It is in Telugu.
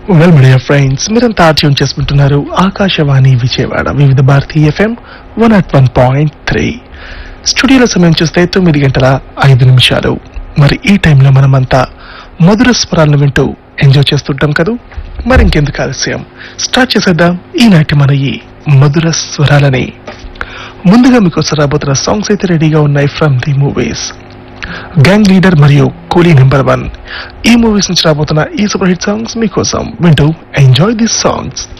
వెల్ మీడియా ఫ్రెండ్స్ మీరంతా ట్యూన్ చేసుకుంటున్నారు Akashvani Vijayawada Vividh Bharati FM one at one point three స్టూడియోలో సమయం చూస్తే తొమ్మిది గంటల ఐదు నిమిషాలు మరి ఈ టైంలో మనమంతా మధుర స్వరాలను వింటూ ఎంజాయ్ చేస్తుంటాం కదూ మరి ఇంకెందుకు ఆలస్యం స్టార్ట్ చేసేద్దాం ఈనాటి మన ఈ మధుర స్వరాలని ముందుగా మీకోసం రాబోతున్న సాంగ్స్ అయితే రెడీగా ఉన్నాయి from the movies gang leader మరియు కూలీ నెంబర్ వన్ ఈ మూవీస్ నుంచి రాబోతున్న ఈ సూపర్ హిట్ సాంగ్స్ మీకోసం వింటూ ఎంజాయ్ దిస్ సాంగ్స్